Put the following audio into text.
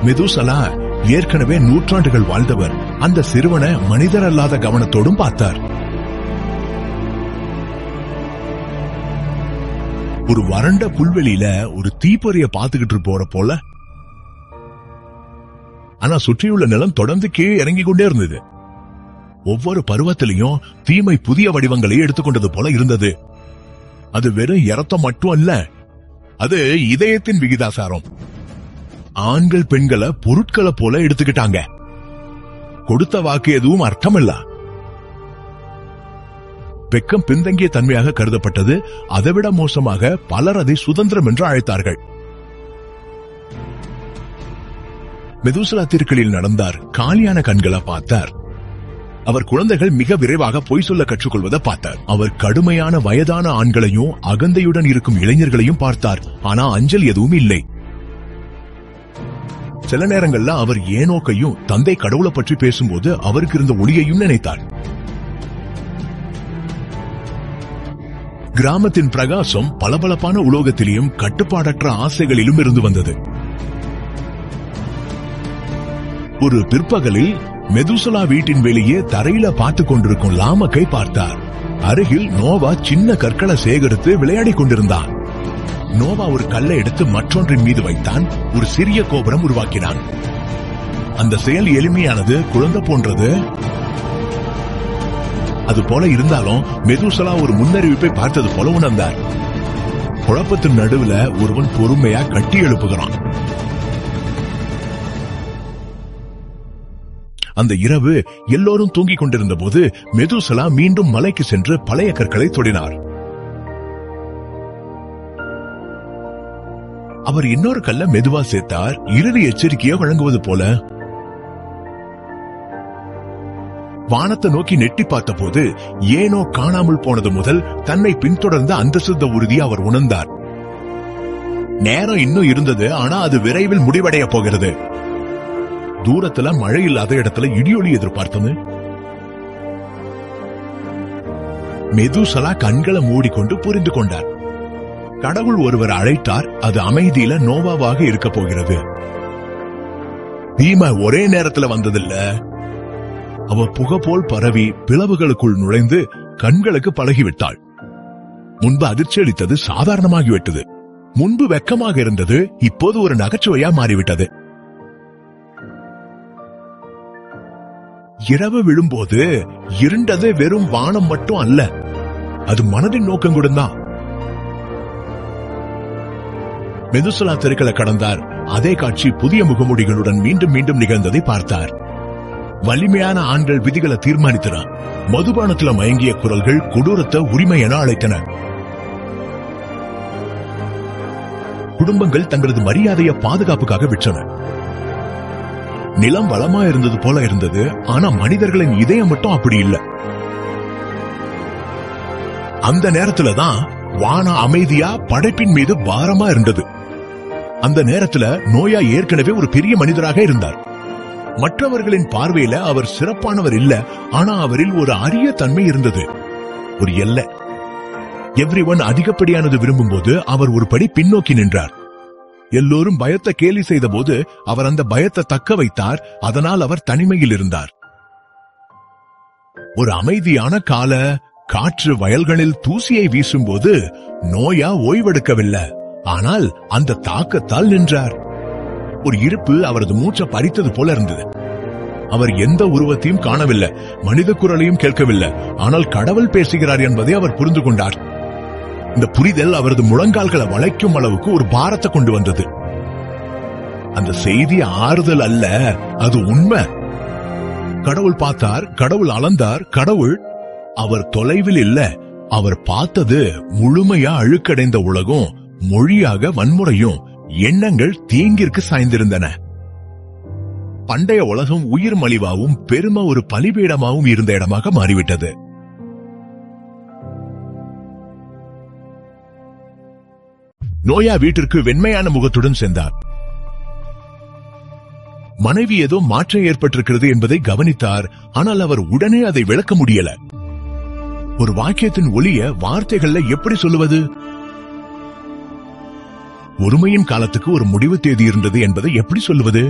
Methuselah ஏற்கனவே நூற்றாண்டுகள் வாழ்ந்தவர் அந்த சிறுவனை மனிதர் அல்லாத கவனத்தோடும் பார்த்தார் ஒரு வறண்ட புல்வெளியில ஒரு தீப்பொறிய பாத்துக்கிட்டு போற போல ஆனா சுற்றியுள்ள நிலம் தொடர்ந்து கீழே இறங்கி கொண்டே இருந்தது ஒவ்வொரு பருவத்திலையும் தீமை புதிய வடிவங்களை எடுத்துக்கொண்டது போல இருந்தது அது வெறும் இரத்தம் மட்டும் அல்ல அது இதயத்தின் விகிதாசாரம் ஆண்கள் பெண்களை பொருட்களை போல எடுத்துக்கிட்டாங்க கொடுத்த வாக்கு எதுவும் அர்த்தமில்ல வெக்கம் பின்தங்கிய தன்மையாக கருதப்பட்டது அதைவிட மோசமாக பலர் அதை சுதந்திரம் என்று அழைத்தார்கள் மெதுசலா தெருக்களில் நடந்தார் காலியான கண்களை பார்த்தார் அவர் குழந்தைகள் மிக விரைவாக பொய் சொல்ல கற்றுக்கொள்வதை பார்த்தார் அவர் கடுமையான வயதான ஆண்களையும் அகந்தையுடன் இருக்கும் இளைஞர்களையும் பார்த்தார் ஆனா அஞ்சல் எதுவும் இல்லை சில நேரங்கள்ல அவர் ஏனோக்கையும் தந்தை கடவுளை பற்றி பேசும்போது அவருக்கு இருந்த ஒளியையும் நினைத்தார் கிராமத்தின் பிரகாசம் பளபளப்பான உலோகத்திலேயும் கட்டுப்பாடற்ற ஆசைகளிலும் இருந்து வந்தது ஒரு பிற்பகலில் மெதுசலா வீட்டின் வெளியே தரையில பார்த்து கொண்டிருக்கும் லாமக்கை பார்த்தார் அருகில் நோவா சின்ன கற்களை சேகரித்து விளையாடிக் கொண்டிருந்தான் நோவா ஒரு கல்லை எடுத்து மற்றொன்றின் மீது வைத்தான் ஒரு சிறிய கோபுரம் உருவாக்கினான் அந்த செயல் எளிமையானது குழந்தை போன்றது அது போல இருந்தாலும் மெதுசலா ஒரு முன்னறிவிப்பை பார்த்தது போல உணர்ந்தார் குழப்பத்தின் நடுவுல ஒருவன் பொறுமையா கட்டி எழுப்புகிறான் அந்த இரவு எல்லோரும் தூங்கிக் கொண்டிருந்த போது மெதுசலா மீண்டும் மலைக்கு சென்று பழைய கற்களை தொடினார் அவர் இன்னொரு கல்ல மெதுவா சேர்த்தார் இறுதி எச்சரிக்கையை வழங்குவது போல வானத்தை நோக்கி நெட்டி பார்த்தபோது ஏனோ காணாமல் போனது முதல் தன்னை பின்தொடர்ந்த அந்த சித்த உறுதி அவர் உணர்ந்தார் நேரம் இன்னும் இருந்தது ஆனா அது விரைவில் முடிவடைய போகிறது தூரத்துல மழை இல்லாத இடத்துல இடியொலி எதிர்பார்த்தது மெதுசலா கண்களை மூடிக்கொண்டு புரிந்து கொண்டார் கடவுள் ஒருவர் அழைத்தார் அது அமைதியில நோவாவாக இருக்க போகிறது தீமை ஒரே நேரத்துல வந்ததில்ல அவ புகை போல் பரவி பிளவுகளுக்குள் நுழைந்து கண்களுக்கு பழகிவிட்டாள் முன்பு அதிர்ச்சி அளித்தது சாதாரணமாகிவிட்டது முன்பு வெக்கமாக இருந்தது இப்போது ஒரு நகைச்சுவையா மாறிவிட்டது இரவு விழும்போது இருண்டது வெறும் வானம் மட்டும் அல்ல அது மனதின் நோக்கம் கூட தான் மெதுசலா தெருக்களை கடந்தார் அதே காட்சி புதிய முகமூடிகளுடன் மீண்டும் மீண்டும் நிகழ்ந்ததை பார்த்தார் வலிமையான ஆண்கள் விதிகளை தீர்மானித்தனர் மதுபானத்துல மயங்கிய குரல்கள் கொடூரத்தை உரிமை என அழைத்தன குடும்பங்கள் தங்களது மரியாதையை பாதுகாப்புக்காக விற்றன நிலம் வளமா இருந்தது போல இருந்தது ஆனா மனிதர்களின் இதயம் மட்டும் அப்படி இல்ல அந்த நேரத்துல தான் வான அமைதியா படைப்பின் மீது பாரமா இருந்தது அந்த நேரத்துல நோயா ஏற்கனவே ஒரு பெரிய மனிதராக இருந்தார் மற்றவர்களின் பார்வையில அவர் சிறப்பானவர் இல்ல ஆனா அவரில் ஒரு அரிய தன்மை இருந்தது ஒரு எல்லை எவ்ரி ஒன் அதிகப்படியானது விரும்பும்போது அவர் ஒரு படி பின்னோக்கி நின்றார் எல்லோரும் பயத்தை கேலி செய்த போது அவர் அந்த பயத்தை தக்க வைத்தார் அதனால் அவர் தனிமையில் இருந்தார் ஒரு அமைதியான கால காற்று வயல்களில் தூசியை வீசும்போது நோயா ஓய்வெடுக்கவில்லை ஆனால் அந்த தாக்கத்தால் நின்றார் ஒரு இருப்பு அவரது மூச்சை பறித்தது போல இருந்தது அவர் எந்த உருவத்தையும் காணவில்லை மனித குரலையும் கேட்கவில்லை ஆனால் கடவுள் பேசுகிறார் என்பதை அவர் புரிந்து கொண்டார் இந்த புரிதல் அவரது முழங்கால்களை வளைக்கும் அளவுக்கு ஒரு பாரத்தை கொண்டு வந்தது அந்த செய்தி ஆறுதல் அல்ல அது உண்மை கடவுள் பார்த்தார் கடவுள் அளந்தார் கடவுள் அவர் தொலைவில் இல்ல அவர் பார்த்தது முழுமையா அழுக்கடைந்த உலகம் மொழியாக வன்முறையும் எண்ணங்கள் தீங்கிற்கு சாய்ந்திருந்தன பண்டைய உலகம் உயிர் மலிவாவும் பெருமை ஒரு பலிபீடமாவும் இருந்த இடமாக மாறிவிட்டது நோயா வீட்டிற்கு வெண்மையான முகத்துடன் சென்றார் மனைவி ஏதோ மாற்றம் ஏற்பட்டிருக்கிறது என்பதை கவனித்தார் ஆனால் அவர் உடனே அதை விளக்க முடியல ஒரு வாக்கியத்தின் ஒளிய வார்த்தைகள்ல எப்படி சொல்லுவது ஒருமையின் காலத்துக்கு ஒரு முடிவு தேதி இருந்தது என்பதை எப்படி சொல்லுவது